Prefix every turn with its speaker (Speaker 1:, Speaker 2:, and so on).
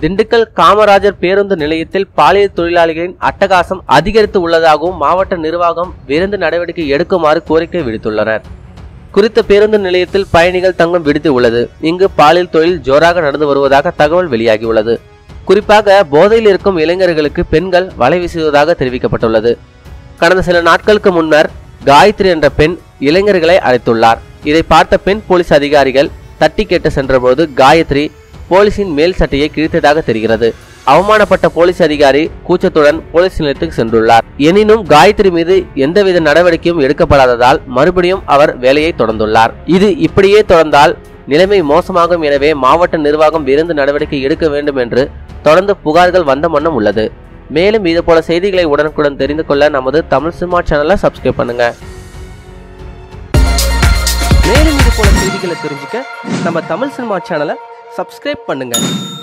Speaker 1: திண்டுக்கல் காமராஜர் பேருந்து நிலையத்தில் பாலியல் தொழிலாளிகளின் அட்டகாசம் அதிகரித்து உள்ளதாகவும் மாவட்ட நிர்வாகம் விரைந்து நடவடிக்கை எடுக்குமாறு கோரிக்கை விடுத்துள்ளனர் குறித்த பேருந்து நிலையத்தில் பயணிகள் தங்கும் விடுதி உள்ளது இங்கு பாலியல் தொழில் ஜோராக நடந்து வருவதாக தகவல் வெளியாகியுள்ளது குறிப்பாக போதையில் இருக்கும் இளைஞர்களுக்கு பெண்கள் வலை வீசுவதாக தெரிவிக்கப்பட்டுள்ளது கடந்த சில நாட்களுக்கு முன்னர் காயத்ரி என்ற பெண் இளைஞர்களை அழைத்துள்ளார் இதை பார்த்த பெண் போலீஸ் அதிகாரிகள் தட்டி கேட்டு சென்றபோது காயத்ரி போலீசின் மேல் சட்டையை கிழித்ததாக தெரிகிறது அவமானப்பட்ட போலீஸ் அதிகாரி கூச்சத்துடன் போலீஸ் நிலையத்துக்கு சென்றுள்ளார் எனினும் காயத்ரி மீது எந்தவித நடவடிக்கையும் எடுக்கப்படாததால் மறுபடியும் அவர் வேலையை தொடர்ந்துள்ளார் இது இப்படியே தொடர்ந்தால் நிலைமை மோசமாகும் எனவே மாவட்ட நிர்வாகம் விரைந்து நடவடிக்கை எடுக்க வேண்டும் என்று தொடர்ந்து புகார்கள் வந்த வண்ணம் உள்ளது மேலும் இது போல செய்திகளை உடனுக்குடன் தெரிந்து கொள்ள நமது தமிழ் சினிமா சேனலை சப்ஸ்கிரைப் பண்ணுங்க மேலும் இது போல செய்திகளை தெரிஞ்சுக்க நம்ம தமிழ் சினிமா சேனலை சப்ஸ்கிரைப் பண்ணுங்க